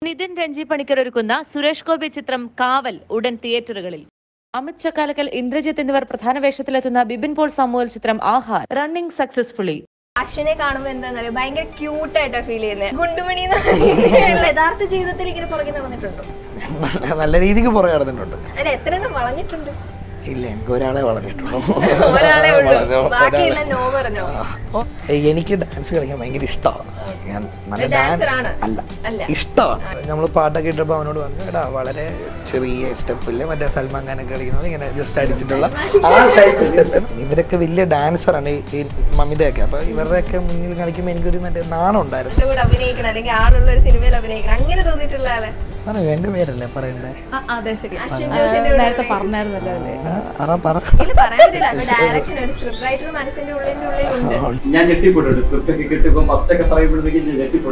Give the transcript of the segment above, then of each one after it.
നിതിൻ രഞ്ജി പണിക്കർ ഒരുക്കുന്ന സുരേഷ് ഗോപി ചിത്രം കാവൽ ഉടൻ തിയേറ്ററുകളിൽ അമിത് ചക്കാലക്കൽ ഇന്ദ്രജിത്ത് എന്നിവർ പ്രധാന വേഷത്തിലെത്തുന്ന ബിബിൻ പോൾ സാമുവൽ ചിത്രം ആഹാർ റണ്ണിംഗ് സക്സസ്ഫുള്ളി അശ്വിനെ കാണുമ്പോ എന്താന്നറിയോ ഭയങ്കര ക്യൂട്ടായിട്ടാ ഫീൽ ചെയ്യുന്നത് ഗുണ്ടുമണി എന്ന് പറയുന്നത് യഥാർത്ഥ ജീവിതത്തിൽ ഇങ്ങനെ പുറകെ നടന്നിട്ടുണ്ടോ നല്ല- നല്ല രീതിക്ക് പുറകെ നടന്നിട്ടുണ്ട് അല്ല എത്ര എണ്ണം വളഞ്ഞിട്ടുണ്ട് ഇല്ല എനിക്ക് ഒരാളെ വളഞ്ഞിട്ടുള്ളൂ ഒരാളെ ഉള്ളൂ വളഞ്ഞ- ബാക്കിയെല്ലാം ഒരാളെ. നോ പറഞ്ഞോ അപ്പൊ എനിക്ക് ഡാൻസ് കളിക്കാൻ ഭയങ്കര ഇഷ്ടമാണ് ഞാൻ നല്ല Dancer ഡാൻസ് ആണ്? അല്ല അല്ല. ഇഷ്ടമാണ് നമ്മൾ പാട്ടൊക്കെ ഇട്ടപ്പോൾ അവനോട് പറഞ്ഞു എടാ വളരെ ചെറിയ സ്റ്റെപ്പില് മറ്റേ സൽമാൻ ഖാനൊക്കെ കളിക്കുന്നത് ഇങ്ങനെ ജസ്റ്റ് അടിച്ചിട്ടുള്ള ആ ടൈപ്പ് സ്റ്റെപ്പ് ഇവരൊക്കെ വലിയ ഡാൻസറാണ് ഈ മമിതയൊക്കെ അപ്പൊ ഇവരുടെയൊക്കെ മുന്നിൽ കളിക്കുമ്പോൾ എനിക്കൊരു മറ്റേ നാണം ഉണ്ടായിരുന്നു ഇതിന്റെ കൂടെ അഭിനയിക്കണം അല്ലെങ്കിൽ ആളുള്ള ഒരു സിനിമയിൽ അഭിനയിക്കണം അങ്ങനെ തോന്നിയിട്ടുള്ള ആള് പറഞ്ഞു എന്റെ പേരല്ലേ പറയണ്ടേ അതെ ശരി അശ്വിൻ ജോസിന്റെ കൂടെ നേരത്തെ പറഞ്ഞായിരുന്നല്ലോ അല്ലേ ആ, പറ പറ ഇല്ല പറയാൻ പറ്റില്ല ഡയറക്ഷൻ ഒരു സ്ക്രിപ്റ്റ് റൈറ്റർ മനസ്സിന്റെ ഉള്ളിന്റെ ഉള്ളിലുണ്ട് ഞാൻ ഞെട്ടിപ്പോട്ടുണ്ട് സ്ക്രിപ്റ്റ് ഒക്കെ കിട്ടിയപ്പോ ഫസ്റ്റ് ഒക്കെ പറയുമ്പോഴത്തേക്ക് ഞാൻ ഞെട്ടിപ്പോണ്ട്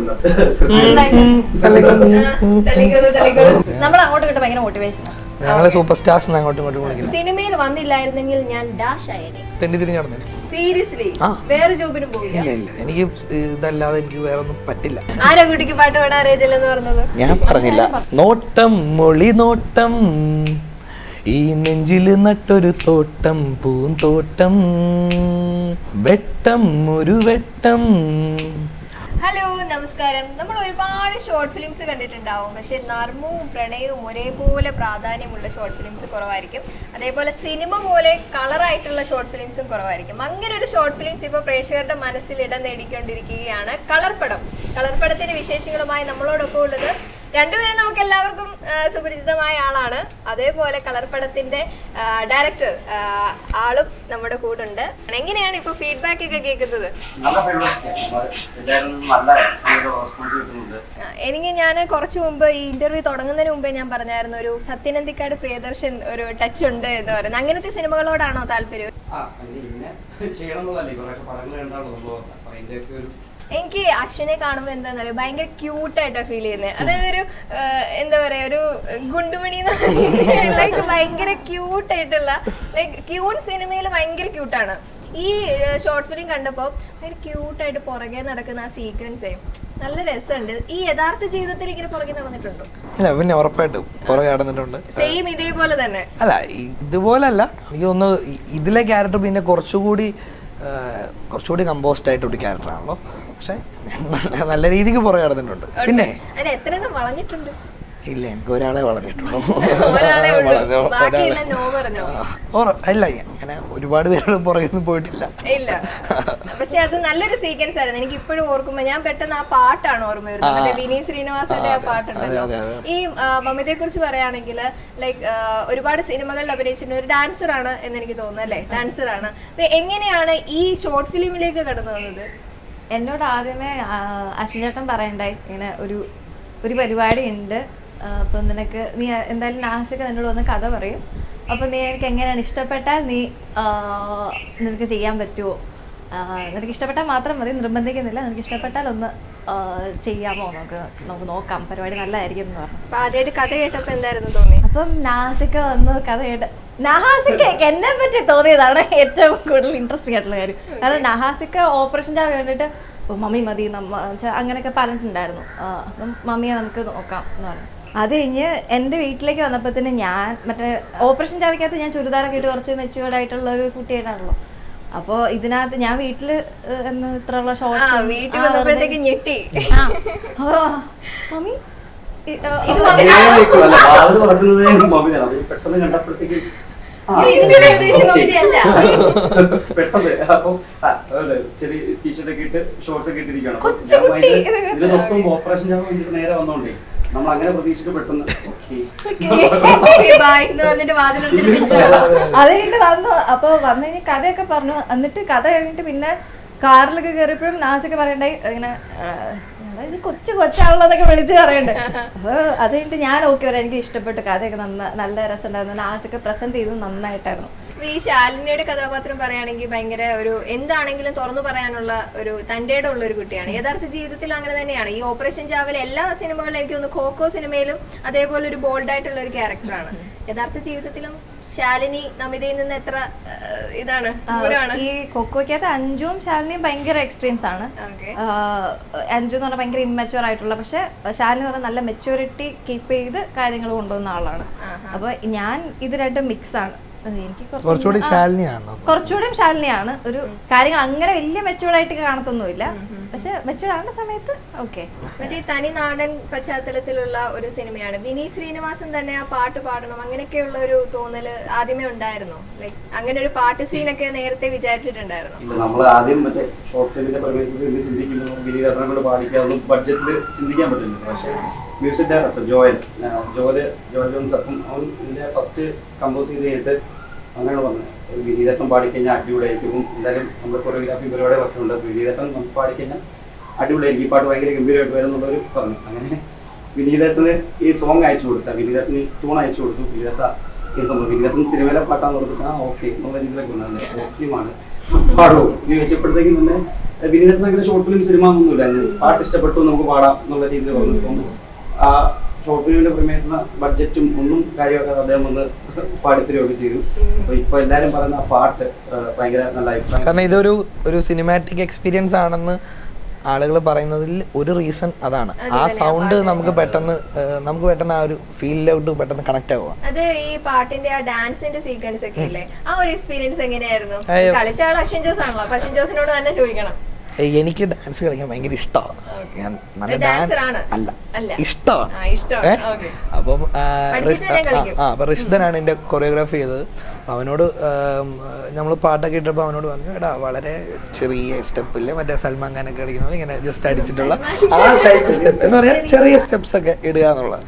തെളികള് തെളികള് നമ്മൾ അങ്ങോട്ട് കിട്ടും ഭയങ്കര മോട്ടിവേഷൻ ഞങ്ങളെ സൂപ്പർ സ്റ്റാർസ് അങ്ങോട്ടും ഇങ്ങോട്ടും വിളിക്കുന്നത് സിനിമയിൽ വന്നില്ലായിരുന്നെങ്കിൽ ഞാൻ ഡാഷ് ആയേനെ തെണ്ടി തിരിഞ്ഞ് നടന്നേനെ സീരിയസ്ലി ആ. വേറെ ജോബിനും പോയില്ല ഇല്ല ഇല്ല എനിക്ക് ഇതല്ലാതെ എനിക്ക് വേറെ ഒന്നും പറ്റില്ല ആരാ കുട്ടിക്ക് പാട്ട് പാടാൻ അറിയത്തില്ലെന്ന് പറഞ്ഞത് ഞാൻ പറഞ്ഞില്ല നോട്ടം മൊളി നോട്ടം ഈ നെഞ്ചില് നട്ടൊരു തോട്ടം പൂന്തോട്ടം വെട്ടം ഒരു വെട്ടം ഹലോ നമസ്കാരം നമ്മൾ ഒരുപാട് ഷോർട്ട് ഫിലിംസ് കണ്ടിട്ടുണ്ടാവും പക്ഷെ നർമ്മവും പ്രണയവും ഒരേപോലെ പ്രാധാന്യമുള്ള ഷോർട്ട് ഫിലിംസ് കുറവായിരിക്കും അതേപോലെ സിനിമ പോലെ കളറായിട്ടുള്ള ഷോർട്ട് ഫിലിംസും കുറവായിരിക്കും അങ്ങനെ ഒരു ഷോർട്ട് ഫിലിംസ് ഇപ്പോൾ പ്രേക്ഷകരുടെ മനസ്സിൽ ഇടം നേടിക്കൊണ്ടിരിക്കുകയാണ് കളർപ്പടം കളർപ്പടത്തിന്റെ വിശേഷങ്ങളുമായി നമ്മളോടൊപ്പം ഉള്ളത് രണ്ടുപേരും നമുക്ക് എല്ലാവർക്കും ആ, സുപരിചിതമായ ആളാണ് അതേപോലെ കളർപ്പടത്തിന്റെ ഡയറക്ടർ ആളും നമ്മുടെ കൂടെ ഉണ്ട് എങ്ങനെയാണ് ഇപ്പൊ ഫീഡ്ബാക്ക് ഒക്കെ കേൾക്കുന്നത് നല്ല ഫീഡ്ബാക്ക് എല്ലാവരും നല്ല റെസ്പോൺസ് കിട്ടുന്നുണ്ട് ആ, എനിക്ക് ഞാൻ കുറച്ച് മുമ്പ് ഈ ഇന്റർവ്യൂ തുടങ്ങുന്നതിന് മുമ്പേ ഞാൻ പറഞ്ഞായിരുന്നു ഒരു സത്യനന്ദിക്കാട് പ്രിയദർശൻ ഒരു ടച്ച് ഉണ്ട് എന്ന് പറയുന്നത് അങ്ങനത്തെ സിനിമകളോടാണോ താല്പര്യം ആ അതിന് പിന്നെ ചെയ്യണം എന്നുള്ളതല്ലേ കുറേ പടങ്ങൾ കണ്ടാണല്ലോ നമ്മൾ അപ്പൊ അതിന്റെയൊക്കെ ഒരു എനിക്ക് അശ്വിനെ കാണുമ്പോൾ എന്താണെന്നറിയോ ഭയങ്കര ക്യൂട്ടായിട്ടാണ് ഫീൽ ചെയ്യുന്നത് അതായത് ഒരു ആ, എന്താ പറയാ ഒരു ഗുണ്ടുമണി എന്ന് പറയുന്നത് ലൈക്ക് ഭയങ്കര ക്യൂട്ടായിട്ടുള്ള ലൈക്ക് ക്യൂട്ട് സിനിമയിൽ ഭയങ്കര ക്യൂട്ടാണ് ഈ ഷോർട്ട് ഫിലിം കണ്ടപ്പോൾ ഭയങ്കര ക്യൂട്ടായിട്ട് പുറകെ നടക്കുന്ന ആ സീക്വൻസേ നല്ല രസമുണ്ട് ഈ യഥാർത്ഥ ജീവിതത്തിൽ ഇങ്ങനെ പുറകെ നടന്നിട്ടുണ്ടോ ഇല്ല പിന്നെ ഉറപ്പായിട്ടും പുറകെ നടന്നിട്ടുണ്ട് സെയിം ഇതേപോലെ തന്നെ അല്ല ഇ- ഇതുപോലല്ല എനിക്ക് തോന്നുന്നു ഇ- ഇതിലെ ക്യാരക്ടർ പിന്നെ കുറച്ചുകൂടി ആ, കുറച്ചുകൂടി കമ്പോസ്റ്റ് ആയിട്ടൊരു ക്യാരക്ടറാണല്ലോ പക്ഷെ നല്ല- നല്ല രീതിക്ക് പുറകെ നടന്നിട്ടുണ്ട് പിന്നെ അല്ല എത്ര എണ്ണം വളഞ്ഞിട്ടുണ്ട് ഇല്ല എനിക്ക് ഒരാളെ വളഞ്ഞിട്ടുള്ളൂ ഒരാളെ ഉള്ളൂ വളഞ്ഞ- ബാക്കിയെല്ലാം ഒരാളെ. നോ പറഞ്ഞോ ആ, ഓർ- അല്ല അങ്ങനെ ഒരുപാട് പേരോട് പുറകെയൊന്നും പോയിട്ടില്ല ഇല്ല പക്ഷെ അത് നല്ലൊരു സീക്വൻസ് ആയിരുന്നു എനിക്ക് ഇപ്പോഴും ഓർക്കുമ്പോ ഞാൻ പെട്ടെന്ന് ആ പാട്ടാണ് ഓർമ്മ വരുന്നത് മറ്റേ വിനീത് ശ്രീനിവാസന്റെ ആ പാട്ടുണ്ടല്ലോ അതെ, അതെ, ഈ മമിതയെ കുറിച്ച് പറയുകയാണെങ്കിൽ ലൈക്ക് ഒരുപാട് സിനിമകളിൽ അഭിനയിച്ചിട്ടുണ്ട് ഒരു ഡാൻസർ ആണ് എന്ന് എനിക്ക് തോന്നുന്നു അല്ലേ ഡാൻസർ ആണ് അപ്പൊ എങ്ങനെയാണ് ഈ ഷോർട്ട് ഫിലിമിലേക്ക് കടന്നു വന്നത് എന്നോട് ആദ്യമേ ആ, അശ്വിൻ ചേട്ടൻ പറയണ്ടായി ഇങ്ങനെ ഒരു ഒരു പരിപാടി ഉണ്ട് അപ്പം നിനക്ക് നീ എന്തായാലും നാസിക്ക് എന്നോട് വന്ന് കഥ പറയും അപ്പം നീ എനിക്ക് എങ്ങനെയാണ് ഇഷ്ടപ്പെട്ടാൽ നീ ആ, നിനക്ക് ചെയ്യാൻ പറ്റുമോ ആ, നിനക്ക് ഇഷ്ടപ്പെട്ടാൽ മാത്രം മതി നിർബന്ധിക്കുന്നില്ല നിനക്ക് ഇഷ്ടപ്പെട്ടാൽ ഒന്ന് ആ, ചെയ്യാമോ നമുക്ക് നമുക്ക് നോക്കാം പരിപാടി നല്ലതായിരിക്കും എന്ന് പറഞ്ഞു അപ്പൊ ആദ്യമായിട്ട് കഥ കേട്ടപ്പോ എന്തായിരുന്നു തോന്നി അപ്പം നാസിക്ക വന്ന് കഥ കേട്ട് നഹാസിക്ക എന്നെ പറ്റി തോന്നിയതാണ് ഏറ്റവും കൂടുതൽ ഇൻട്രസ്റ്റിംഗ് ആയിട്ടുള്ള കാര്യം കാരണം നഹാസിക്ക ഓപ്പറേഷൻ ചാവ കണ്ടിട്ട് "ഓ, മമ്മി മതി നമ്മ ച്ച- അങ്ങനെയൊക്കെ പറഞ്ഞിട്ടുണ്ടായിരുന്നു ആ, അപ്പം മമ്മിയെ നമുക്ക് നോക്കാം എന്ന് പറഞ്ഞു അത് കഴിഞ്ഞ് എൻ്റെ വീട്ടിലേക്ക് വന്നപ്പോഴത്തേന് ഞാൻ മറ്റേ ഓപ്പറേഷൻ ചാവിക്കകത്ത് ഞാൻ ചുരിദാറൊക്കെ ഇട്ട് കുറച്ച് മെച്ചുവേർഡ് ആയിട്ടുള്ള ഒരു കുട്ടിയായിട്ടാണല്ലോ അപ്പോൾ ഇതിനകത്ത് ഞാൻ വീട്ടിൽ എന്ന് ഇത്രയുള്ള ആ ഷോർട്സ് വീട്ടിൽ വന്നപ്പോഴത്തേക്ക് ഞെട്ടി മമ്മി ഇ- ആ, ഇത് അല്ല വാതിൽ തുറക്കുന്നതേ മമ്മിയാണ് അത് പെട്ടെന്ന് കണ്ടപ്പോഴത്തേക്ക് ആ, ഇതിന്റെ ഉദ്ദേശം മമ്മിയല്ല. പെട്ടെന്ന് അപ്പൊ ആ, അതെ, ചെറിയ ടീഷർട്ട് ഒക്കെ ഇട്ട് ഷോർട്സ് ഒക്കെ ഇട്ടിരിക്കുകയാണ് അപ്പൊ കൊച്ചു ഞാൻ കുട്ടി. ഭയങ്കര- ഇതിന് തൊട്ടും ഓപ്പറേഷൻ ഞാൻ വേണ്ടിട്ട് നേരെ വന്നോണ്ടേ നമ്മൾ അങ്ങനെ പ്രതീക്ഷിച്ചിട്ട് പെട്ടെന്ന് Okay, bye എന്ന് പറഞ്ഞിട്ട് വാതിലടിച്ചിട്ട് തിരിച്ചു പോവാം. അത് കഴിഞ്ഞിട്ട് വന്നു അപ്പൊ വന്നു കഴിഞ്ഞ് കഥയൊക്കെ പറഞ്ഞു എന്നിട്ട് കഥ കഴിഞ്ഞിട്ട് പിന്നെ കാറിലൊക്കെ കയറിയപ്പോഴും നാസൊക്കെ പറയണ്ടായി ഇങ്ങനെ ആ, എടാ, ഇത് കൊച്ചു കൊച്ചാണുള്ളതൊക്കെ വിളിച്ച് പറയണ്ടേ അപ്പൊ അത് കഴിഞ്ഞിട്ട് ഞാൻ ഓക്കെ പറയാം എനിക്ക് ഇഷ്ടപ്പെട്ടു കഥയൊക്കെ നന്ന നല്ല രസമുണ്ടായിരുന്നു നാസൊക്കെ പ്രസന്റ് ചെയ്തത് നന്നായിട്ടായിരുന്നു ഈ ശാലിനിയുടെ കഥാപാത്രം പറയുകയാണെങ്കിൽ ഭയങ്കര ഒരു എന്താണെങ്കിലും തുറന്നു പറയാനുള്ള ഒരു തൻ്റെ ഉള്ള ഒരു കുട്ടിയാണ് യഥാർത്ഥ ജീവിതത്തിൽ അങ്ങനെ തന്നെയാണ് ഈ ഓപ്പറേഷൻ ചാവൽ എല്ലാ സിനിമകളിലും എനിക്ക് തോന്നുന്നു കോക്കോ സിനിമയിലും അതേപോലെ ഒരു ബോൾഡ് ആയിട്ടുള്ള ഒരു ക്യാരക്ടറാണ് യഥാർത്ഥ ജീവിതത്തിലും ശാലിനി നമിതയിൽ നിന്ന് എത്ര ആ, ഇതാണ് ആ, ദൂരമാണ് ഈ കൊക്കോയ്ക്കകത്ത് അഞ്ചും ശാലിനിയും ഭയങ്കര എക്സ്ട്രീംസ് ആണ് ഓക്കെ ആഹ് അഞ്ജു എന്ന് പറഞ്ഞാൽ ഭയങ്കര ഇമ്മച്ചുവർ ആയിട്ടുള്ള പക്ഷെ ശാലിനി എന്ന് പറഞ്ഞാൽ നല്ല മെച്യൂരിറ്റി കീപ്പ് ചെയ്ത് കാര്യങ്ങൾ കൊണ്ടുപോകുന്ന ആളാണ് അപ്പൊ ഞാൻ ഇത് രണ്ടും മിക്സ് ആണ് അത് എനിക്ക് കുറച്ചും കുറച്ചുകൂടി ആ, ശാലിനിയാണോ കുറച്ചുകൂടിയും ശാലിനിയാണ് ഒരു കാര്യങ്ങൾ അങ്ങനെ വലിയ മെച്യൂർഡ് ആയിട്ട് കാണത്തൊന്നുമില്ല പക്ഷെ മെച്യൂർഡ് ആവുന്ന സമയത്ത് ഓക്കെ മറ്റേ തനി നാടൻ പശ്ചാത്തലത്തിലുള്ള ഒരു സിനിമയാണ് വിനീത് ശ്രീനിവാസൻ തന്നെ ആ പാട്ട് പാടണം അങ്ങനെയൊക്കെയുള്ള ഒരു തോന്നല് ആദ്യമേ ഉണ്ടായിരുന്നോ ലൈക്ക് അങ്ങനെ ഒരു പാട്ട് സീനൊക്കെ നേരത്തെ വിചാരിച്ചിട്ടുണ്ടായിരുന്നു ഇല്ല നമ്മൾ ആദ്യം മറ്റേ ഷോർട്ട് ഫിലിമിന്റെ പ്രവേശിച്ച് ഇന്ന് ചിന്തിക്കുന്നു വിനീതനെ കൊണ്ട് പാടിക്കാതൊന്നും ബഡ്ജറ്റിൽ ചിന്തിക്കാൻ പറ്റില്ല പക്ഷേ മ്യൂസിക് ഡയറക്ടർ ജോയൽ ആ, ജോല് ജോയൽ ജോൺസ് അപ്പം അവൻ ഇതിന്റെ ഫസ്റ്റ് കമ്പോസ് ചെയ്ത് കഴിഞ്ഞിട്ട് അങ്ങനെയാണ് പറഞ്ഞത് ഒരു വിനീതട്ടം പാടിക്കഴിഞ്ഞാൽ അടിപൊളിയായിരിക്കും എന്തായാലും നമ്മുടെ കൊറിയോഗ്രാഫി പരിപാടികളൊക്കെ ഉണ്ട് വിനീതട്ടം നമുക്ക് പാടിക്കഴിഞ്ഞാൽ അടിപൊളിയായിരിക്കും ഈ പാട്ട് ഭയങ്കര ഗംഭീരമായിട്ട് വരും എന്നുള്ളൊരു പറഞ്ഞു അങ്ങനെ വിനീതത്തിന് ഈ സോങ് അയച്ചു കൊടുത്ത വിനീതത്തിന് ട്യൂൺ അയച്ചു കൊടുത്തു വിനീതത്ത ഈ സംഭവം വിനീതത്തിന് സിനിമയിലെ പാട്ടാന്ന് കൊടുത്തിട്ട് ആ ഓക്കെ എന്നുള്ള രീതിയിലൊക്കെ ഉണ്ടാകുന്നത് ഷോർട്ട് ഫിലിമാണ് പാടുമോ ഇത് വെച്ചപ്പോഴത്തേക്കും തന്നെ വിനീതത്തിന് അങ്ങനെ ഷോർട്ട് ഫിലിം സിനിമ ഒന്നുമില്ല അങ്ങ് പാട്ട് ഇഷ്ടപ്പെട്ടു നമുക്ക് പാടാം എന്നുള്ള രീതിയിൽ പറഞ്ഞു ഇപ്പം ആ ഷോർട്ട് ഫിലിമിന്റെ പ്രമേശന ബഡ്ജറ്റും ഒന്നും കാര്യമാക്കാതെ അദ്ദേഹം വന്ന് പാടിത്തരുകയൊക്കെ ചെയ്തു അപ്പൊ ഇപ്പൊ എല്ലാരും പറയുന്ന ആ പാട്ട് ആ, ഭയങ്കര നല്ല അഭിപ്രായം കാരണം ഇതൊരു ഒരു സിനിമാറ്റിക് എക്സ്പീരിയൻസ് ആണെന്ന് ആളുകൾ പറയുന്നതിൽ ഒരു റീസൺ അതാണ് ആ സൗണ്ട് നമുക്ക് പെട്ടെന്ന് ഏഹ്, നമുക്ക് പെട്ടെന്ന് ആ ഒരു ഫീലിലോട്ട് പെട്ടെന്ന് കണക്ട് ആവുക അത് ഈ പാട്ടിന്റെ ആ ഡാൻസിന്റെ സീക്വൻസ് ഒക്കെ ഇല്ലേ ആ ഒരു എക്സ്പീരിയൻസ് എങ്ങനെയായിരുന്നു അയ്യോ. കളിച്ച ആൾ അശ്വിൻ ജോസ് ആണല്ലോ അപ്പൊ അശ്വിൻ ജോസിനോട് തന്നെ ചോദിക്കണം ഏയ്, എനിക്ക് ഡാൻസ് കളിക്കാൻ ഭയങ്കര ഇഷ്ടമാണ് ഞാൻ നല്ല ഒരു ഡാൻസ് dancer ആണ്? അല്ല അല്ല. ഇഷ്ടമാണ് ആ, ഇഷ്ടമാണ്. ഏ? Okay. അപ്പം ആ, പഠിപ്പിച്ചാ റിഷ്- ഞാൻ കളിക്കും. ആ അപ്പൊ റിഷ്ദനാണ് എന്റെ കൊറിയോഗ്രാഫി ചെയ്തത് അവനോട് നമ്മൾ പാട്ടൊക്കെ ഇട്ടപ്പോൾ അവനോട് പറഞ്ഞു എടാ വളരെ ചെറിയ സ്റ്റെപ്പില്ലേ മറ്റേ സൽമാൻ ഖാനൊക്കെ കളിക്കുന്ന പോലെ ഇങ്ങനെ ജസ്റ്റ് അടിച്ചിട്ടുള്ള ആ ടൈപ്പ് സ്റ്റെപ്പ് എന്ന് പറഞ്ഞാൽ ചെറിയ സ്റ്റെപ്സ് ഒക്കെ ഇടുക എന്നുള്ളത്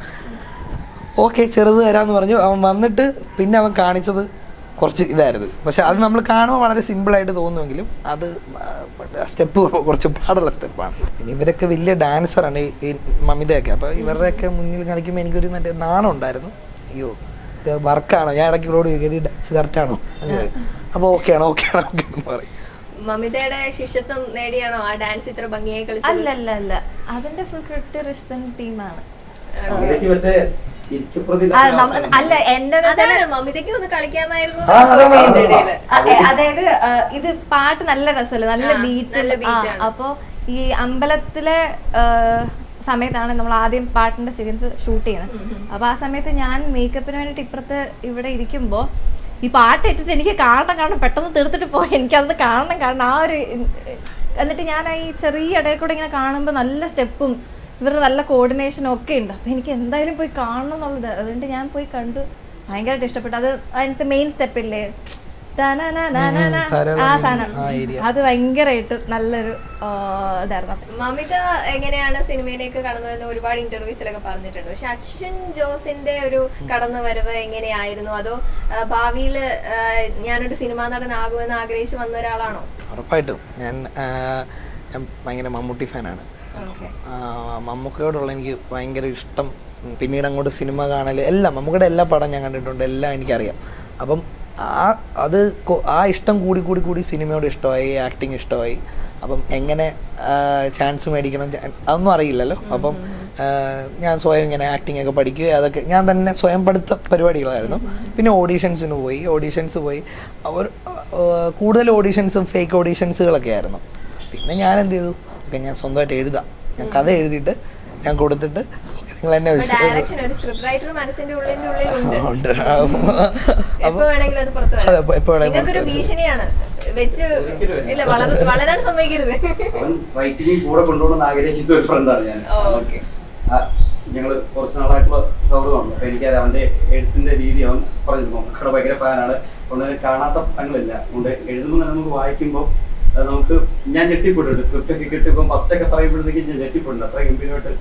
ഓക്കെ ചെറുത് തരാന്ന് പറഞ്ഞു അവൻ വന്നിട്ട് പിന്നെ അവൻ കാണിച്ചത് കുറച്ച് ഇതായിരുന്നു പക്ഷെ അത് നമ്മൾ കാണുമ്പോൾ വളരെ സിമ്പിൾ ആയിട്ട് തോന്നുമെങ്കിലും അത് സ്റ്റെപ്പ് കുറച്ച് പാടുള്ള സ്റ്റെപ്പാണ് പിന്നെ ഇവരൊക്കെ വലിയ ഡാൻസറാണ് ഈ ഈ മമിതയൊക്കെ അപ്പോൾ ഇവരുടെയൊക്കെ മുന്നിൽ കളിക്കുമ്പോൾ എനിക്കൊരു മറ്റേ നാണം ഉണ്ടായിരുന്നു അയ്യോ ഇത് വർക്കാണോ ഞാൻ ഇടയ്ക്ക് ഇവരോട് ചോദിക്കും ഈ ഡാൻസ് കറക്റ്റാണോ അപ്പോൾ ഓക്കെ ആണോ ഓക്കെ ആണോ ഓക്കെ എന്ന് പറയും മമിതയുടെ ശിഷ്യത്വം നേടിയാണോ ആ ഡാൻസ് ഇത്ര ഭംഗിയായി അല്ല കളിച്ചത് അല്ല അല്ല അതിന്റെ ഫുൾ ക്രെഡിറ്റ് റിഷ്തൻ ടീമാണ് എനിക്ക് മറ്റേ ഇരിക്കപ്രതി ആ, നമ്മ- അല്ല എന്റെ അതാണ് മമിതയ്ക്ക് ഒന്ന് കളിക്കാമായിരുന്നു ആ, അതാണ് ഇതിന്റെ ഇടയില്. അതായത് ആ, ഇത് പാട്ട് നല്ല രസമല്ലേ നല്ല ആ, ബീറ്റ് നല്ല beat ആണ്. അപ്പോ ഈ അമ്പലത്തിലെ ആ, സമയത്താണ് നമ്മൾ ആദ്യം പാട്ടിന്റെ സീക്വൻസ് ഷൂട്ട് ചെയ്യുന്നത് അപ്പൊ ആ സമയത്ത് ഞാൻ മേക്കപ്പിന് വേണ്ടിട്ട് ഇപ്പുറത്ത് ഇവിടെ ഇരിക്കുമ്പോ ഈ പാട്ട് ഇട്ടിട്ട് എനിക്ക് കാണണം കാണണം പെട്ടെന്ന് തീർത്തിട്ട് പോയി എനിക്കതൊന്ന് കാണണം കാണണം ആ ഒരു എന്നിട്ട് ഞാൻ ഈ ചെറിയ ഇടയിൽ കൂടെ ഇങ്ങനെ കാണുമ്പോൾ നല്ല സ്റ്റെപ്പും ഇവരുടെ നല്ല കോർഡിനേഷനും ഒക്കെ ഉണ്ട് അപ്പൊ എനിക്ക് എന്തായാലും പോയി കാണണം എന്നുള്ളത് അതുകൊണ്ട് ഞാൻ പോയി കണ്ടു ഭയങ്കരമായിട്ട് ഇഷ്ടപ്പെട്ടു അത് അതിനകത്ത് മെയിൻ സ്റ്റെപ്പില്ലേ തനനനനന, ആ സാധനം ആ area. അത് ഭയങ്കരമായിട്ട് നല്ലൊരു ആ, ഇതായിരുന്നു മമിത എങ്ങനെയാണ് സിനിമയിലേക്ക് കടന്നു വരുന്ന ഒരുപാട് ഇന്റർവ്യൂസിലൊക്കെ പറഞ്ഞിട്ടുണ്ട് പക്ഷെ അശ്വിൻ ജോസിന്റെ ഒരു കടന്നു വരവ് എങ്ങനെയായിരുന്നു അതോ ആ, ഭാവിയില് ആ, ഞാനൊരു സിനിമാ നടനാകുമെന്ന് ആഗ്രഹിച്ചു വന്ന ഒരാളാണോ ഉറപ്പായിട്ടും ഞാൻ ആ, ഞാൻ ഭയങ്കര മമ്മൂട്ടി ഫാനാണ് ആ, മമ്മൂക്കയോടുള്ള എനിക്ക് ഭയങ്കര ഇഷ്ടം ഉം, പിന്നീട് അങ്ങോട്ട് സിനിമ കാണൽ എല്ലാം മമ്മൂക്കയുടെ എല്ലാ പടം ഞാൻ കണ്ടിട്ടുണ്ട് എല്ലാം എനിക്കറിയാം അപ്പം ആ അത് കൊ- ആ ഇഷ്ടം കൂടി കൂടി കൂടി സിനിമയോട് ഇഷ്ടമായി ആക്ടിങ് ഇഷ്ടമായി അപ്പം എങ്ങനെ ചാൻസ് മേടിക്കണം ചാ- അതൊന്നും അറിയില്ലല്ലോ അപ്പം ആ, ഞാൻ സ്വയം ഇങ്ങനെ ആക്ടിങ് ഒക്കെ പഠിക്കുക അതൊക്കെ ഞാൻ തന്നെ സ്വയം പഠിത്ത പരിപാടികളായിരുന്നു പിന്നെ ഓഡീഷൻസിന് പോയി ഓഡീഷൻസ് പോയി അവർ ആ, കൂടുതൽ ഓഡീഷൻസും ഫേക്ക് ഓഡീഷൻസുകളൊക്കെ ആയിരുന്നു പിന്നെ ഞാൻ എന്ത് ചെയ്തു ഓക്കെ ഞാൻ സ്വന്തമായിട്ട് എഴുതാം ഞാൻ കഥ എഴുതിയിട്ട് ഞാൻ കൊടുത്തിട്ട് ഓക്കെ നിങ്ങൾ എന്നെ വിശ്വ- ഡയറക്ഷൻ ഒരു സ്ക്രിപ്റ്റ് റൈറ്റർ മനസ്സിന്റെ ഉള്ളിന്റെ ഉള്ളിലുണ്ട് ഉണ്ട്. എപ്പോ വേണമെങ്കിലും അത് പുറത്തു അതെ, വരാം എപ്പോ- എപ്പോ വേണമെങ്കിലും നിങ്ങൾക്കൊരു പുറത്ത് ഭീഷണിയാണ് വെച്ച് ഇല്ല വളർ വളരാൻ സമ്മതിക്കരുത് അവൻ റൈറ്റിംഗ് കൂടെ കൊണ്ടുപോകണമെന്ന് ആഗ്രഹിക്കുന്ന ഒരു ഫ്രണ്ടാണ് ഞാൻ ഓ, okay. ഞങ്ങൾ കുറച്ച് നാളായിട്ടുള്ള സൗഹൃദമാണ് അപ്പൊ എനിക്കറിയാം അവന്റെ എഴുത്തിന്റെ രീതി അവൻ പറഞ്ഞിരുന്നു മക്കളുടെ ഭയങ്കര ഫാനാണ് അതുകൊണ്ട് തന്നെ കാണാത്ത പണികളില്ല അതുകൊണ്ട് എഴുതുമ്പോൾ തന്നെ നമുക്ക് വായിക്കുമ്പോൾ അത് നമുക്ക് ഞാൻ ഞെട്ടിപ്പെട്ടിട്ടുണ്ട് സ്ക്രിപ്റ്റ് ഒക്കെ കിട്ടിയപ്പോൾ ഫസ്റ്റ് ഒക്കെ പറയുമ്പോഴത്തേക്ക് ഞാൻ ഞെട്ടിപ്പെട്ടുണ്ട് അത്ര ഗംഭീരമായിട്ട്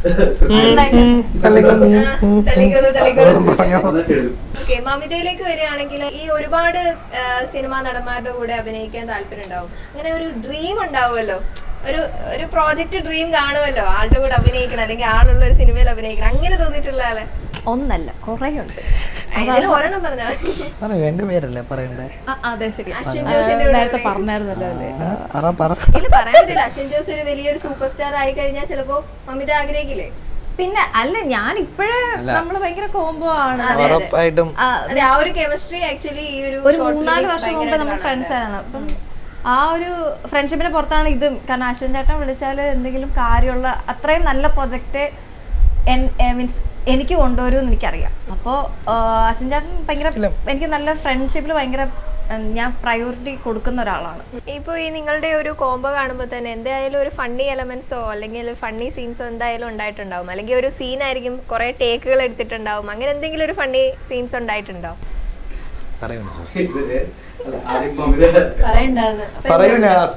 ഉം, തള്ളിക്കോ നീ. ഉം, തള്ളിക്കോളൂ, തള്ളിക്കോളൂ. പറഞ്ഞോ. വന്നിട്ട് എഴുതും ഓക്കെ മമിതയിലേക്ക് വരികയാണെങ്കിൽ ഈ ഒരുപാട് ആ, സിനിമാ നടന്മാരുടെ കൂടെ അഭിനയിക്കാൻ താല്പര്യം ഉണ്ടാവും അങ്ങനെ ഒരു ഡ്രീം ഉണ്ടാവുമല്ലോ ഒരു ഒരു പ്രോജക്റ്റ് ഡ്രീം കാണുമല്ലോ ആളുടെ കൂടെ അഭിനയിക്കണം അല്ലെങ്കിൽ ആളുള്ള ഒരു സിനിമയിൽ അഭിനയിക്കണം അങ്ങനെ തോന്നിയിട്ടുള്ള ആള് ഒന്നല്ല കുറേ ഉണ്ട് അതിൽ ഒരെണ്ണം പറഞ്ഞാൽ പറയൂ എന്റെ പേരല്ലേ പറയണ്ടേ അതെ ശരി അശ്വിൻ ജോസിന്റെ കൂടെ നേരത്തെ അഭിനയിക്കും. പറഞ്ഞായിരുന്നല്ലോ അല്ലേ ആ, പറ പറ ഇല്ല പറയാൻ പറ്റില്ല അശ്വിൻ ജോസ് ഒരു വലിയൊരു സൂപ്പർ സ്റ്റാർ ആയി കഴിഞ്ഞാൽ ചിലപ്പോ മമിത ആഗ്രഹിക്കില്ലേ പിന്നെ അല്ല ഞാൻ ഇപ്പോഴേ നമ്മള് ഭയങ്കര കോംബോ ആണ് ഉറപ്പായിട്ടും ആ, അതെ ആ ഒരു കെമിസ്ട്രി ആക്ച്വലി ഈ ഒരു ഒരു short മൂന്നാല് film വർഷം മുമ്പ് ഭയങ്കരമായിട്ട് നമ്മൾ ഫ്രണ്ട്സ് കാണാറുണ്ട്. ആണ് അപ്പം ആ ഒരു ഫ്രണ്ട്ഷിപ്പിന്റെ പുറത്താണ് ഇതും കാരണം അശ്വൻ ചേട്ടൻ വിളിച്ചാൽ എന്തെങ്കിലും കാര്യമുള്ള അത്രയും നല്ല പ്രൊജക്റ്റ് മീൻസ് എനിക്ക് കൊണ്ടുവരും എനിക്കറിയാം അപ്പോൾ അശ്വൻ ചേട്ടൻ ഭയങ്കര എനിക്ക് നല്ല ഫ്രണ്ട്ഷിപ്പിൽ ഭയങ്കര ഉം, ഞാൻ പ്രയോറിറ്റി കൊടുക്കുന്ന ഒരാളാണ് ഇപ്പൊ ഈ നിങ്ങളുടെ ഒരു കോംബോ കാണുമ്പോൾ തന്നെ എന്തായാലും ഒരു ഫണ്ണി എലമെന്റ്സോ അല്ലെങ്കിൽ ഫണ്ണി സീൻസോ എന്തായാലും ഉണ്ടായിട്ടുണ്ടാവും അല്ലെങ്കിൽ ഒരു സീൻ ആയിരിക്കും കുറെ ടേക്കുകൾ എടുത്തിട്ടുണ്ടാവും അങ്ങനെ എന്തെങ്കിലും ഒരു ഫണ്ണി സീൻസ് ഉണ്ടായിട്ടുണ്ടോ പറയുന്നു ഇതില് അല്ല, ആദ്യം മമിതയുടെ പറയൂ നാസ്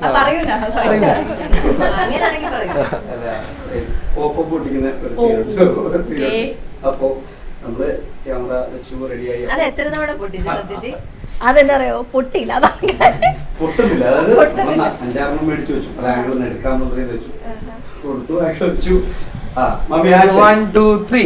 അങ്ങനെയാണെങ്കിൽ പറയും അല്ല, പോപ്പ് പൊട്ടിക്കുന്ന ഒരു scene- scene ഉണ്ട്. അപ്പോ നമ്മള് ക്യാമറ വെച്ചു റെഡിയായി അത് എത്ര തവണ പൊട്ടിച്ചു സത്യത്തിൽ അതെന്താ അറിയോ പൊട്ടിയില്ല അതാണ് കാര്യം. പൊട്ടുന്നില്ല അതായത് നമ്മൾ അഞ്ചാറെണ്ണം മേടിച്ചു വെച്ചു അത് ആംഗിൾ ഒന്ന് എടുക്കാന്ന് പറയുന്നത് വെച്ചു കൊടുത്തു ആക്ഷൻ വെച്ചു ആ mummy action. One two three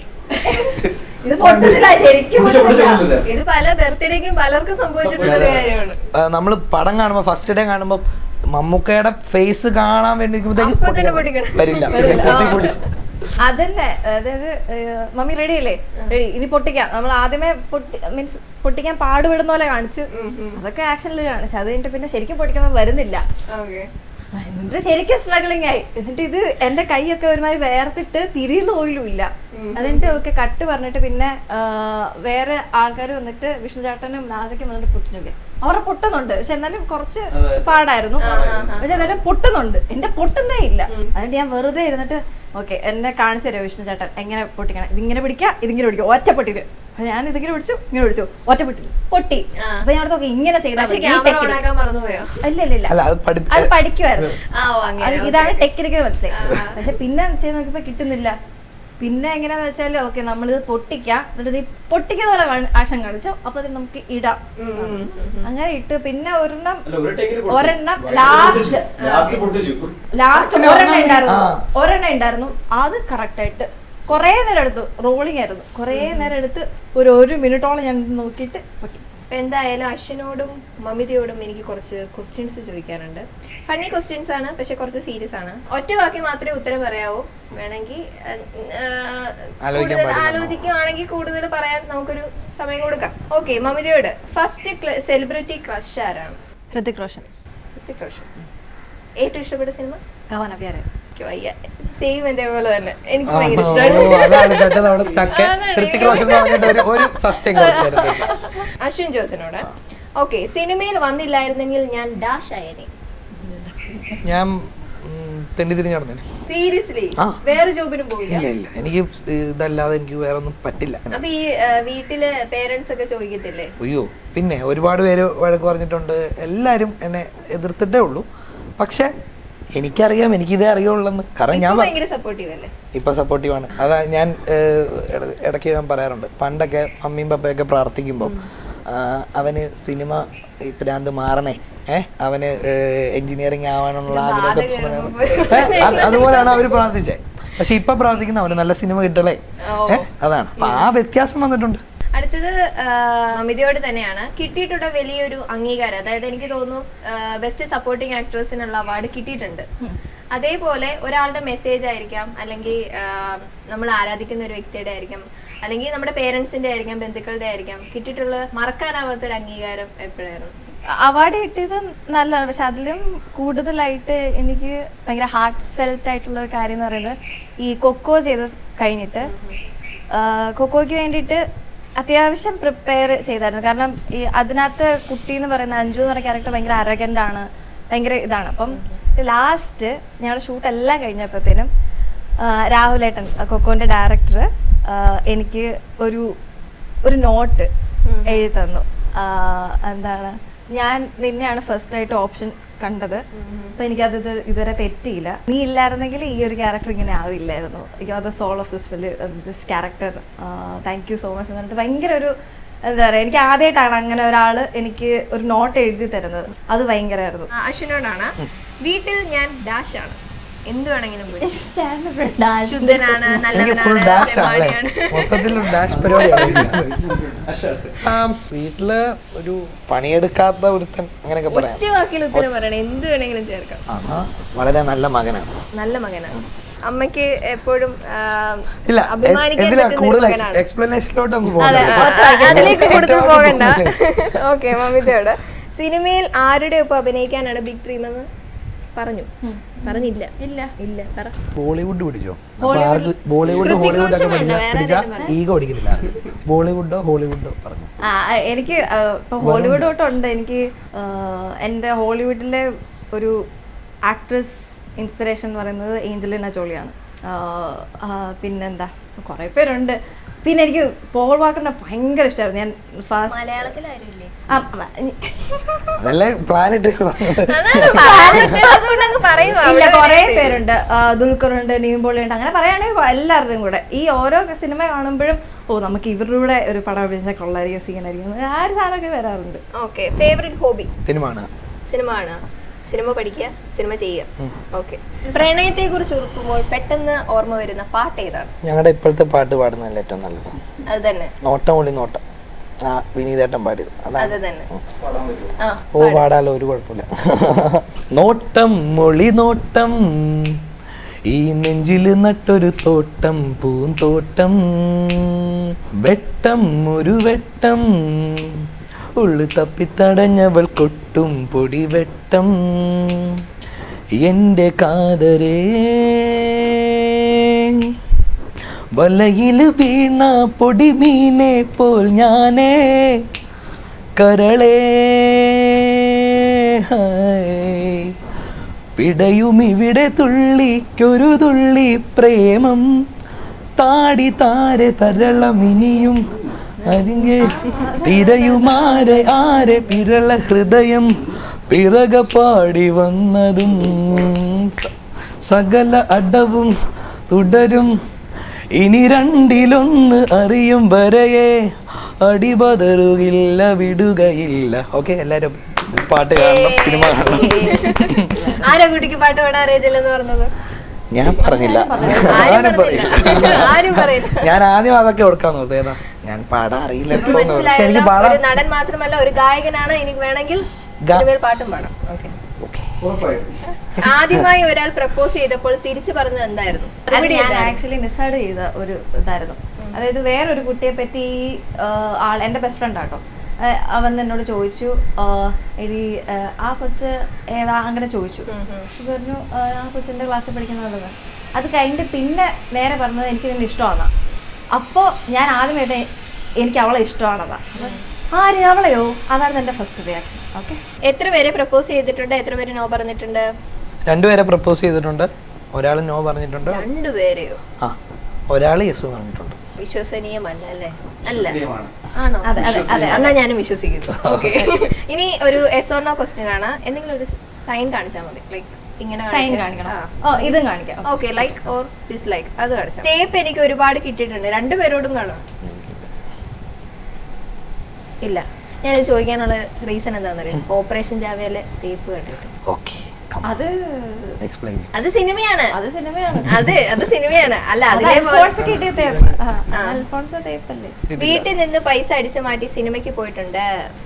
ഇത് പൊട്ടുന്നില്ല ശരിക്കും പൊട്ടിച്ചു, പൊട്ടിച്ചു, പൊട്ടുന്നില്ല. പൊട്ടിച്ചില്ല. ഇത് പല ബർത്ത്ഡേക്കും പലർക്കും സംഭവിച്ചിട്ടുള്ള ഒരു കാര്യമാണ് നമ്മൾ പടം കാണുമ്പോ ഫസ്റ്റ് ഡേ കാണുമ്പോ മമ്മൂക്കയുടെ ഫേസ് കാണാൻ വേണ്ടി നിൽക്കുമ്പോഴത്തേക്ക് അപ്പൊ തന്നെ പൊട്ടിക്കണം. പൊട്ടിക്കണം. വരില്ല വരില്ല. പൊട്ടി ആ. പൊട്ടി അതന്നെ അതായത് ഏഹ്, മമ്മി റെഡി അല്ലേ റെഡി ഇനി പൊട്ടിക്കാം നമ്മൾ ആദ്യമേ പൊട്ടി മീൻസ് പൊട്ടിക്കാൻ പാടുപെടുന്ന പോലെ കാണിച്ചു അതൊക്കെ ആക്ഷനിൽ കാണിച്ചു അത് കഴിഞ്ഞിട്ട് പിന്നെ ശരിക്കും പൊട്ടിക്കാൻ വരുന്നില്ല ഓക്കെ എന്നിട്ട് ശരിക്കും സ്ട്രഗിളിങ് ആയി എന്നിട്ട് ഇത് എന്റെ കൈയൊക്കെ ഒരുമാതിരി വേർത്തിട്ട് തിരിയുന്ന പോലും ഇല്ല അതിട്ട് ഒക്കെ കട്ട് പറഞ്ഞിട്ട് പിന്നെ ആ, വേറെ ആൾക്കാർ വന്നിട്ട് വിഷ്ണു ചേട്ടനും നാസയ്ക്കും വന്നിട്ട് പൊട്ടിനൊക്കെ അവരുടെ പൊട്ടുന്നുണ്ട് പക്ഷെ എന്നാലും കുറച്ച് അതെ. പാടായിരുന്നു പക്ഷെ എന്നാലും പൊട്ടുന്നുണ്ട് എന്റെ പൊട്ടുന്നേ ഇല്ല അതുകൊണ്ട് ഞാൻ വെറുതെ ഇരുന്നിട്ട് ഓക്കെ എന്നെ കാണിച്ചു തരുമോ വിഷ്ണു ചേട്ടൻ എങ്ങനെ പൊട്ടിക്കണം ഇതിങ്ങനെ പിടിക്കുക ഇതിങ്ങനെ പിടിക്കുക ഒറ്റ പൊട്ടിട്ട് അപ്പൊ ഞാൻ ഇതിങ്ങനെ പിടിച്ചു ഇങ്ങനെ പിടിച്ചു ഒറ്റ പൊട്ടി പൊട്ടി ആ. അപ്പൊ ഞാൻ ഓർത്തു, "Okay, ഇങ്ങനെ ചെയ്താൽ പക്ഷെ മതി. ഈ ക്യാമറ technique." ഓണാക്കാൻ മറന്നുപോയോ ഇല്ല ഇല്ല ഇല്ല അല്ല അത് പഠി അത് പഠിക്കുമായിരുന്നു ആ ഓ അങ്ങനെ അത് okay, ഇതാണ് okay. ടെക്നിക്ക് മനസ്സിലായി പക്ഷെ പിന്നെ ചെയ്ത് നോക്കിയപ്പോ കിട്ടുന്നില്ല പിന്നെ എങ്ങനെയാന്ന് വെച്ചാൽ ഓക്കെ നമ്മളിത് പൊട്ടിക്കാം എന്നിട്ട് ഇത് പൊട്ടിക്കുന്ന പോലെ ആക്ഷൻ കാണിച്ചു അപ്പൊ ഇത് നമുക്ക് ഇടാം ഉം, ഉം, ഉം. അങ്ങനെ ഇട്ട് പിന്നെ ഒരെണ്ണം അല്ല, ഒരു take ല് പൊട്ടിച്ചു. ഒരെണ്ണം ബാക്കി last. പൊട്ടിച്ചു. Last പൊട്ടിച്ചു. ലാസ്റ്റ് Actually ഒരെണ്ണം ഒരെണ്ണം ഉണ്ടായിരുന്നു ആ. ഒരെണ്ണം ഉണ്ടായിരുന്നു അത് കറക്റ്റ് ആയിട്ട് കുറേ നേരം എടുത്തു റോളിംഗ് ആയിരുന്നു കുറേ നേരം എടുത്ത് ഒരു ഒരു മിനിറ്റോളം ഞാൻ നോക്കിയിട്ട് പൊട്ടി അപ്പൊ എന്തായാലും അശ്വിനോടും മമിതയോടും എനിക്ക് കുറച്ച് ക്വസ്റ്റ്യൻസ് ചോദിക്കാനുണ്ട് ഫണ്ണി ക്വസ്റ്റ്യൻസ് ആണ് പക്ഷെ കുറച്ച് സീരിയസ് ആണ് ഒറ്റ വാക്കി മാത്രമേ ഉത്തരം പറയാവൂ വേണമെങ്കിൽ ആലോചിക്കാൻ പാടില്ല. ആലോചിക്കുകയാണെങ്കിൽ കൂടുതൽ പറയാൻ നമുക്കൊരു സമയം കൊടുക്കാം ഓക്കെ മമിതയോട് ഫസ്റ്റ് സെലിബ്രിറ്റി ക്രഷ് ആരാണ് ഹൃതിക് റോഷൻ ഋതിക് റോഷൻ ഏറ്റവും ഇഷ്ടപ്പെട്ട സിനിമ കവന പ്യാരെ സെയിം ഇതേപോലെ തന്നെ എനിക്ക് ആ, ഭയങ്കര ഓ, ഇഷ്ടമാണ് അതാണ് പെട്ടെന്ന് അവിടെ സ്റ്റക്ക് അതാണ്. ഋത്തിക് റോഷൻ എന്ന് പറഞ്ഞിട്ട് ഒരു ഒരു സസ്റ്റൈൻ കുറച്ചായിരുന്നു അശ്വിൻ ജോസിനോട് ഓക്കെ സിനിമയിൽ വന്നില്ലായിരുന്നെങ്കിൽ ഞാൻ ഡാഷ് ആയേനെ ഞാൻ ഉം, തെണ്ടി തിരിഞ്ഞ് നടന്നേനെ സീരിയസ്ലി ആ. വേറെ ജോബിനും പോയില്ല ഇല്ല ഇല്ല എനിക്ക് ഇതല്ലാതെ എനിക്ക് വേറെ ഒന്നും പറ്റില്ല അപ്പൊ ഈ ആ, വീട്ടില് പേരൻസ് ഒക്കെ ചോദിക്കത്തില്ലേ അയ്യോ പിന്നെ ഒരുപാട് പേര് വഴക്ക് പറഞ്ഞിട്ടുണ്ട് എല്ലാരും എന്നെ എതിർത്തിട്ടേ ഉള്ളൂ പക്ഷെ എനിക്കറിയാം എനിക്കിതേ അറിയുള്ളെന്ന് കാരണം ഞാൻ ഇപ്പൊ പ- ഭയങ്കര സപ്പോർട്ടീവ് അല്ലേ ഇപ്പൊ സപ്പോർട്ടീവാണ് അതാ ഞാൻ ഏഹ്, ഇട- ഇടയ്ക്ക് ഞാൻ പറയാറുണ്ട് പണ്ടൊക്കെ മമ്മിയും പപ്പയൊക്കെ പ്രാർത്ഥിക്കുമ്പോൾ അവന് സിനിമ ഈ ഭ്രാന്ത് മാറണേ ഏഹ് അവന് എഞ്ചിനീയറിംഗ് ആവാനുള്ള ആഗ്രഹമൊക്കെ ബാധ തോന്നണേ. കേറുമ്പോ ഏ, അത് അതുപോലെയാണ് അവര് പ്രാർത്ഥിച്ചത് പക്ഷെ ഇപ്പൊ പ്രാർത്ഥിക്കുന്ന അവന് നല്ല സിനിമ കിട്ടലേ ഓ. ഏഹ് അതാണ് അപ്പൊ ആ വ്യത്യാസം വന്നിട്ടുണ്ട് അടുത്തത് ആ, അമിതയോട് തന്നെയാണ് കിട്ടിയിട്ടുള്ള വലിയൊരു അംഗീകാരം അതായത് എനിക്ക് തോന്നുന്നു ബെസ്റ്റ് സപ്പോർട്ടിംഗ് ആക്ട്രസിനുള്ള അവാർഡ് കിട്ടിയിട്ടുണ്ട് അതേപോലെ ഒരാളുടെ മെസ്സേജ് ആയിരിക്കാം അല്ലെങ്കിൽ നമ്മൾ ആരാധിക്കുന്ന ഒരു വ്യക്തിയുടെ ആയിരിക്കാം അല്ലെങ്കിൽ നമ്മുടെ പേരൻസിന്റെ ആയിരിക്കാം ബന്ധുക്കളുടെ ആയിരിക്കാം കിട്ടിയിട്ടുള്ള മറക്കാനാവാത്ത ഒരു അംഗീകാരം എപ്പോഴായിരുന്നു അവാർഡ് കിട്ടിയത് നല്ലതാണ് പക്ഷെ അതിലും കൂടുതലായിട്ട് എനിക്ക് ഭയങ്കര ഹാർട്ട് ഫെൽറ്റ് ആയിട്ടുള്ള ഒരു കാര്യം എന്ന് പറയുന്നത് ഈ കൊക്കോ ചെയ്ത് കഴിഞ്ഞിട്ട് ആ, കൊക്കോയ്ക്ക് വേണ്ടിയിട്ട് അത്യാവശ്യം പ്രിപ്പയർ ചെയ്തായിരുന്നു കാരണം ഈ അതിനകത്ത് കുട്ടി എന്ന് പറയുന്ന അഞ്ജു എന്ന് പറയുന്ന ക്യാരക്ടർ ഭയങ്കര അരഗൻ്റ് ആണ് ഭയങ്കര ഇതാണ് അപ്പം ലാസ്റ്റ് ഞങ്ങളുടെ ഷൂട്ട് എല്ലാം കഴിഞ്ഞപ്പോഴത്തേനും ആ, രാഹുലേട്ടൻ കൊക്കോന്റെ ഡയറക്ടർ എനിക്ക് ഒരു ഒരു നോട്ട് എഴുതി തന്നു ആ, എന്താണ് ഞാൻ നിന്നെയാണ് ഫസ്റ്റ് ആയിട്ട് ഓപ്ഷൻ കണ്ടത് അപ്പൊ എനിക്കത് ഇത് ഇതുവരെ തെറ്റിയില്ല നീ ഇല്ലായിരുന്നെങ്കിൽ ഈ ഒരു ക്യാരക്ടർ ഇങ്ങനെ ആവില്ലായിരുന്നു you are the soul of this film this character thank you so much എന്ന് പറഞ്ഞിട്ട് ഭയങ്കര ഒരു എന്താ പറയുക എനിക്ക് ആദ്യമായിട്ടാണ് അങ്ങനെ ഒരാൾ എനിക്ക് ഒരു നോട്ട് എഴുതി തരുന്നത് അത് ഭയങ്കരമായിരുന്നു ആ, അശ്വിനോടാണ് വീട്ടിൽ ഞാൻ ഡാഷ് ആണ് എന്ത് വേണമെങ്കിലും പോയി ശുദ്ധനാണ് എനിക്ക് ഫുൾ നല്ലവനാണ് ഡാഷ് ആണല്ലേ തെമ്മാടിയാണ്. മൊത്തത്തിൽ ഡാഷ് പരിപാടിയാണ് ആ, വീട്ടില് ഒരു പണിയെടുക്കാത്ത ഒരുത്തൻ അങ്ങനെയൊക്കെ പറയാം ഒറ്റ വാക്കിൽ ഉത്തരം പറയണം എന്ത് വേണമെങ്കിലും ചേർക്കാം ആ വളരെ നല്ല മകനാണ് നല്ല മകനാണ് അമ്മയ്ക്ക് എപ്പോഴും ആ, ഇല്ല അഭിമാനിക്കാൻ എന്തിനാ പറ്റുന്ന ഒരു കൂടുതൽ മകനാണ്. എക്സ്പ്ലനേഷനിലോട്ട് നമുക്ക് അതെ, പോകണ്ട ആ, അതിലേക്ക് കൂടുതൽ ഏറ്റവും പോകണ്ട കൂടുതൽ. ഓക്കെ മമിതയോട് സിനിമയിൽ ആരുടെ ഒപ്പം അഭിനയിക്കാനാണ് ബിഗ് ഡ്രീം എന്ന് പറഞ്ഞു പറഞ്ഞില്ല ഇല്ല ഇല്ല പറ ബോളിവുഡ് പിടിച്ചോ അപ്പൊ ആർക്ക് ബോളിവുഡ് ഹോളിവുഡ് ഒക്കെ പിടിച്ച പിടിച്ച ഈഗോ പിടിക്കുന്നില്ല ബോളിവുഡോ ഹോളിവുഡോ പറഞ്ഞു ആ, എനിക്ക് ആ, ഇപ്പൊ ഹോളിവുഡ് തൊട്ടുണ്ട് എനിക്ക് ആ, എൻ്റെ ഹോളിവുഡിലെ ഒരു ആക്ട്രസ് ഇൻസ്പിറേഷൻ എന്ന് പറയുന്നത് ഏഞ്ചലിന ജോളിയാണ് ആ, ആ, പിന്നെന്താ കുറേ പേരുണ്ട് പിന്നെ എനിക്ക് പോൾ വാക്കറിനെ ഭയങ്കര ഇഷ്ടമായിരുന്നു ഞാൻ ഫാസ്റ്റ് മലയാളത്തിൽ ആരുമില്ലേ അതല്ലേ പ്ലാനറ്റ് പറഞ്ഞത് അതുകൊണ്ടങ്ങ് പറയുവാ ഇല്ല കുറേ പേരുണ്ട് ആ, ദുൽഖറുണ്ട് നീമ്പോളി ഉണ്ട് അങ്ങനെ പറയുകയാണെങ്കിൽ എല്ലാവരുടെയും കൂടെ ഈ ഓരോ സിനിമ കാണുമ്പോഴും ഓ നമുക്ക് ഇവരുടെ കൂടെ ഒരു പടം അഭിനയിച്ചാൽ കൊള്ളായിരിക്കും സീനായിരിക്കും ആ ഒരു സാധനമൊക്കെ വരാറുണ്ട് ഓക്കെ ഫേവറേറ്റ് ഹോബി സിനിമയാണ് സിനിമ കാണുക സിനിമ പഠിക്കുക സിനിമ ചെയ്യുക ഓക്കെ പ്രണയത്തെ കുറിച്ച് ഓർക്കുമ്പോൾ പെട്ടെന്ന് ഓർമ്മ വരുന്ന പാട്ട് ഏതാണ് ഞങ്ങളുടെ ഇപ്പോഴത്തെ പാട്ട് പാടുന്നതല്ല ഏറ്റവും നല്ലത് അത് തന്നെ നോട്ടം ഒളി നോട്ടം ആ വിനീതേട്ടൻ പാടിയത് അത് അതാണ് തന്നെ ആ ഓ പാടാലോ ഒരു കുഴപ്പമില്ല നോട്ടം മൊളി നോട്ടം ഈ നെഞ്ചിൽ നട്ടൊരു തോട്ടം പൂന്തോട്ടം വെട്ടം ഒരു വെട്ടം ഉള്ളു തപ്പിത്തടഞ്ഞവൾ കൊട്ടും പൊടി വെട്ടം എൻ്റെ കാതരേ വലയിൽ വീണ പൊടിമീനെ പോൽ ഞാനേ കരളേ ഹായ്. പിടയുമിവിടെ തുള്ളിക്കൊരു തുള്ളി പ്രേമം താടി താരെ തരളമിനിയും അരിങ്ങെ തിരയുമാരെ ആരെ പിരള ഹൃദയം പിറക പാടി വന്നതും സ- സകല അടവും തുടരും ഇനി രണ്ടിലൊന്ന് അറിയും വരയെ അടിപതറുകില്ല വിടുകയില്ല ഓക്കെ എല്ലാരും പാട്ട് കാണണം സിനിമ കാണണം ആരാ കുട്ടിക്ക് പാട്ട് പാടാൻ അറിയത്തില്ലെന്ന് പറഞ്ഞത് ഞാൻ പറഞ്ഞില്ല ആരും ആരും പറഞ്ഞില്ല. പറയില്ല ആരും പറയില്ല ഞാൻ ആദ്യം അതൊക്കെ ഓർക്കാൻ ഓർത്ത് ഏതാ ഞാൻ പാടാൻ അറിയില്ല ഇപ്പൊ കേട്ടോ എന്ന് പറഞ്ഞു. പക്ഷെ മനസ്സിലായല്ലോ എനിക്ക് ഒരു പാടാൻ നടൻ മാത്രമല്ല ഒരു ഗായകനാണ് എനിക്ക് വേണമെങ്കിൽ ഗാ- സിനിമയിൽ പാട്ടും പാടാം ഓക്കെ ഓക്കെ ഉറപ്പായിട്ടും ആദ്യമായി ഒരാൾ പ്രപ്പോസ് ചെയ്തപ്പോൾ തിരിച്ചു പറഞ്ഞത് എന്തായിരുന്നു അത് മറുപടി ഞാൻ എന്തായിരുന്നു? ആക്ച്വലി മിസ്സൈഡ് ചെയ്ത ഒരു ഇതായിരുന്നു അതായത് വേറൊരു കുട്ടിയെ പറ്റി ഈ, ആ, ആൾ എൻ്റെ ബെസ്റ്റ് ഫ്രണ്ട് ആട്ടോ ആ, അവൻ എന്നോട് ചോദിച്ചു ആ, എടി ആ, ആ കൊച്ച് ഏതാ അങ്ങനെ ചോദിച്ചു ഉം, ഉം. അപ്പൊ പറഞ്ഞു "ആ, ആ കൊച്ചിൻ്റെ ക്ലാസ്സിൽ പഠിക്കുന്നത് അത് കഴിഞ്ഞിട്ട് പിന്നെ നേരെ പറഞ്ഞത് എനിക്ക് നിന്നെ ഇഷ്ടമാണ് അപ്പോൾ ഞാൻ ആദ്യമായിട്ട് എനിക്ക് അവളെ ഇഷ്ടമാണതാ അപ്പൊ, ആര് അവളെയോ അതാണ് എൻ്റെ ഫസ്റ്റ് റിയാക്ഷൻ ഓക്കെ എത്ര പേരെ പ്രപ്പോസ് ചെയ്തിട്ടുണ്ട് എത്ര പേര് നോ പറഞ്ഞിട്ടുണ്ട് രണ്ടുപേരെ പ്രപ്പോസ് ചെയ്തിട്ടുണ്ട് ഒരാൾ നോ പറഞ്ഞിട്ടുണ്ട് രണ്ടുപേരെയോ ആ ഒരാൾ യെസ് പറഞ്ഞിട്ടുണ്ട് വിശ്വസനീയമല്ല അല്ലേ അല്ല ശരിയാണ് ആണോ അതെ അതെ അതെ എന്നാ ഞാനും വിശ്വസിക്കുന്നു ഓക്കെ ഇനി ഒരു എസ് ഓർ നോ ക്വസ്റ്റ്യൻ ആണ് എന്തെങ്കിലും ഒരു സൈൻ കാണിച്ചാൽ മതി ലൈക്ക് ഇങ്ങനെ സൈൻ കാണിക്കണം ഓ ഇതും കാണിക്കാം ഓക്കെ ലൈക്ക് ഓർ ഡിസ്ലൈക്ക് അത് കാണിച്ചാൽ ടേപ്പ് എനിക്ക് ഒരുപാട് കിട്ടിയിട്ടുണ്ട് രണ്ടുപേരോടും കാണാം ഇല്ല ഞാൻ ചോദിക്കാനുള്ള റീസൺ എന്താണെന്നറിയാം ഓപ്പറേഷൻ ജാവയിലെ ടേപ്പ് കണ്ടിട്ട് ഓക്കെ അത് എക്സ്പ്ലെയിൻ അത് സിനിമയാണ് അത് സിനിമയാണ് അത് അത് സിനിമയാണ് അല്ല അത് അതിലെ അൽഫോൺസ് കിട്ടിയ ടേപ്പ് അൽഫോൺസ് ടേപ്പ് അല്ലേ വീട്ടിൽ നിന്ന് പൈസ അടിച്ചു മാറ്റി സിനിമയ്ക്ക് പോയിട്ടുണ്ട്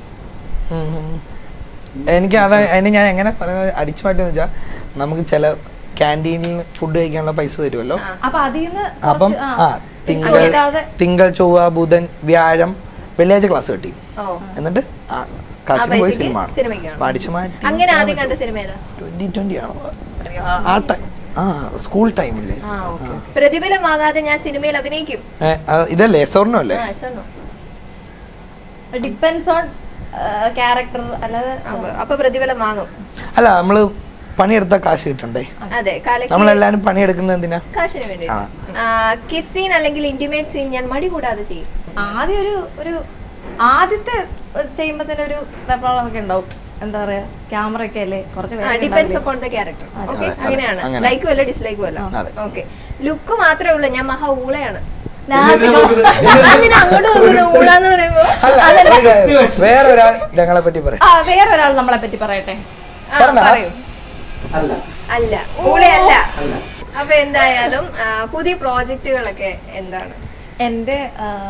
എനിക്ക് അത് അതിന് ഞാൻ എങ്ങനെ പറയുന്നത് അടിച്ചു മാറ്റുന്ന വെച്ചാൽ നമുക്ക് ചില ക്യാൻറ്റീനിൽ ഫുഡ് കഴിക്കാനുള്ള പൈസ തരുമല്ലോ അപ്പൊ അതിൽ നിന്ന് അപ്പം ആ തിങ്കൾ കൊടുക്കാതെ തിങ്കൾ ചൊവ്വ ബുധൻ വ്യാഴം വെള്ളിയാഴ്ച ക്ലാസ് കിട്ടി ഓ എന്നിട്ട് ആ കാശിന് പോയി പൈസയ്ക്ക് സിനിമ കാണും. സിനിമയ്ക്ക് കാണും. അപ്പൊ അടിച്ചു മാറ്റി അങ്ങനെ ആദ്യം കണ്ട സിനിമ ഏതാ ട്വന്റി ട്വന്റി ആണോ ആ- ആ ടൈം ആ സ്കൂൾ ടൈമില്ലേ ആ ഓക്കെ പ്രതിഫലമാകാതെ ഞാൻ സിനിമയിൽ അഭിനയിക്കും ഏ, ആ, ഇതല്ലേ എസോർണോ അല്ലേ ആ, yes or no? Depends on character അല്ലാതെ അപ്പൊ- അപ്പൊ പ്രതിഫലമാകും അല്ല നമ്മള് പണിയെടുത്ത കാശ് കിട്ടണ്ടേ അതെ കാലക്ക് നമ്മളെല്ലാരും പണിയെടുക്കുന്നത് എന്തിനാ കാശിന് വേണ്ടി ആ. കിസ് സീൻ അല്ലെങ്കിൽ ഇന്റിമേറ്റ് സീൻ ഞാൻ മടി കൂടാതെ ചെയ്യും ആദ്യം ഒരു ഒരു ആദ്യത്തെ ചെയ്യുമ്പോ തന്നെ ഒരു വെപ്രാളം ഒക്കെ ഉണ്ടാവും എന്താ പറയാ ക്യാമറ ഒക്കെ അല്ലേ കുറച്ച് പേരൊക്കെ ഡിപെൻഡ്സ് ഉണ്ടാവില്ലേ? അപ്പോൺ ദ ക്യാരക്ടർ ഓക്കെ അതെ, അങ്ങനെയാണ് അങ്ങനെ. ലൈക്കും അല്ല ഡിസ്ലൈക്കും അല്ല അതെ. ഓക്കെ ലുക്ക് മാത്രമേ ഉള്ളൂ ഞാൻ മഹാ ഊളയാണ് നാസിക. അതിന് അങ്ങോട്ട് നോക്കുന്നു ഊളാന്ന് പറയുമ്പോ വേറെ ഒരാൾ ഞങ്ങളെ പറ്റി പറയാം ആ വേറൊരാൾ നമ്മളെ പറ്റി പറയട്ടെ ആ, പറഞ്ഞോ. പറയൂ അല്ല അല്ല ഊളയല്ല അല്ല അപ്പൊ എന്തായാലും ആ, പുതിയ പ്രോജക്റ്റുകളൊക്കെ എന്താണ് എൻ്റെ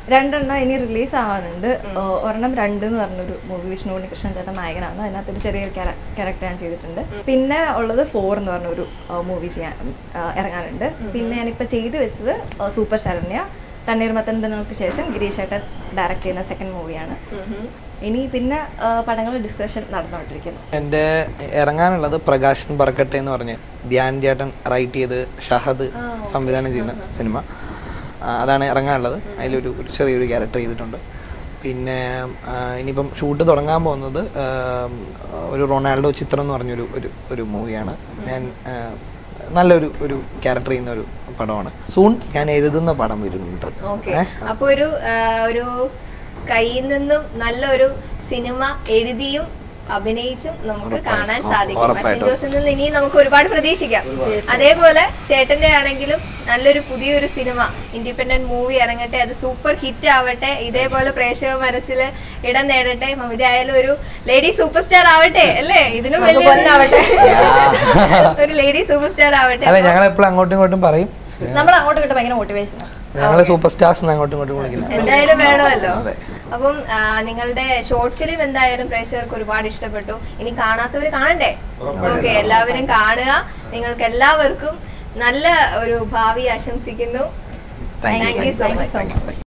രണ്ടെണ്ണം ഇനി റിലീസ് ആവാനുണ്ട് ഓ, ഒരെണ്ണം രണ്ട് എന്ന് പറഞ്ഞൊരു മൂവി വിഷ്ണു ഉണ്ണികൃഷ്ണൻ ചേട്ടൻ നായകനാണ് അതിനകത്ത് ഒരു ചെറിയൊരു ക്യാരക്ടർ ഞാൻ ചെയ്തിട്ടുണ്ട് പിന്നെ ഉള്ളത് ഫോർ എന്ന് പറഞ്ഞൊരു മൂവി ചെയ്യാൻ ആ, ഇറങ്ങാനുണ്ട് പിന്നെ ഞാനിപ്പോൾ ചെയ്തു വെച്ചത് ആ, സൂപ്പർ ശരണ്യ തണ്ണീർമത്തനങ്ങൾക്ക് ശേഷം ഗിരീഷ് ചേട്ടൻ ഡയറക്റ്റ് ചെയ്യുന്ന സെക്കൻഡ് മൂവിയാണ് ഇനി പിന്നെ ആ, പടങ്ങൾ ഡിസ്കഷൻ നടന്നുകൊണ്ടിരിക്കുന്നു എൻ്റെ ഇറങ്ങാനുള്ളത് പ്രകാശൻ പറക്കട്ടെ എന്ന് പറഞ്ഞ് ധ്യാൻ ചേട്ടൻ റൈറ്റ് ചെയ്ത് ഷഹദ് സംവിധാനം ചെയ്യുന്ന സിനിമ ആ, അതാണ് ഇറങ്ങാനുള്ളത് അതിലൊരു ഒരു ചെറിയൊരു ക്യാരക്ടർ ചെയ്തിട്ടുണ്ട് പിന്നെ ആ, ഇനിയിപ്പം ഷൂട്ട് തുടങ്ങാൻ പോകുന്നത് ആ, ഒരു റൊണാൾഡോ ചിത്രം എന്ന് പറഞ്ഞൊരു ഒരു ഒരു മൂവിയാണ് ഞാൻ ആ, നല്ലൊരു ഒരു ക്യാരക്ടർ ചെയ്യുന്ന ഒരു പടമാണ് സൂൺ ഞാൻ എഴുതുന്ന പടം വരുന്നുണ്ട് ഓക്കെ ഏ? അപ്പൊ ഒരു ആ, ഒരു കയ്യിൽ നിന്നും നല്ലൊരു സിനിമ എഴുതിയും അഭിനയിച്ചും നമുക്ക് കാണാൻ സാധിക്കും അശ്വിൻ ഉറപ്പായിട്ടും. ജോസിൽ നിന്ന് ഇനി നമുക്ക് ഒരുപാട് പ്രതീക്ഷിക്കാം അതേപോലെ ചേട്ടന്റെ ആണെങ്കിലും നല്ലൊരു പുതിയൊരു സിനിമ ഇൻഡിപെൻഡന്റ് മൂവി ഇറങ്ങട്ടെ അത് സൂപ്പർ ഹിറ്റ് ആവട്ടെ ഇതേപോലെ പ്രേക്ഷക മനസ്സിൽ ഇടം നേടട്ടെ മമിത ആയാലും ഒരു ലേഡി സൂപ്പർ സ്റ്റാർ ആവട്ടെ അല്ലേ ഇതിനും വലിയ പൊന്നാവട്ടെ. ഒരു ലേഡി സൂപ്പർ സ്റ്റാർ ആവട്ടെ അല്ല ഞങ്ങൾ എപ്പോഴും അങ്ങോട്ടും ഇങ്ങോട്ടും പറയും നമ്മൾ അങ്ങോട്ടും ഇങ്ങോട്ടും ഭയങ്കര മോട്ടിവേഷനാണ് ഞങ്ങൾ സൂപ്പർ സ്റ്റാർസ് അങ്ങോട്ടും ഇങ്ങോട്ടും വിളിക്കുന്നത് എന്തായാലും വേണമല്ലോ അതെ. അപ്പം ആ, നിങ്ങളുടെ ഷോർട്ട് ഫിലിം എന്തായാലും പ്രേക്ഷകർക്ക് ഒരുപാട് ഇഷ്ടപ്പെട്ടു ഇനി കാണാത്തവര് കാണണ്ടേ ഓക്കെ എല്ലാവരും കാണുക നിങ്ങൾക്ക് എല്ലാവർക്കും നല്ല ഒരു ഭാവി ആശംസിക്കുന്നു Thank you. Thank you so much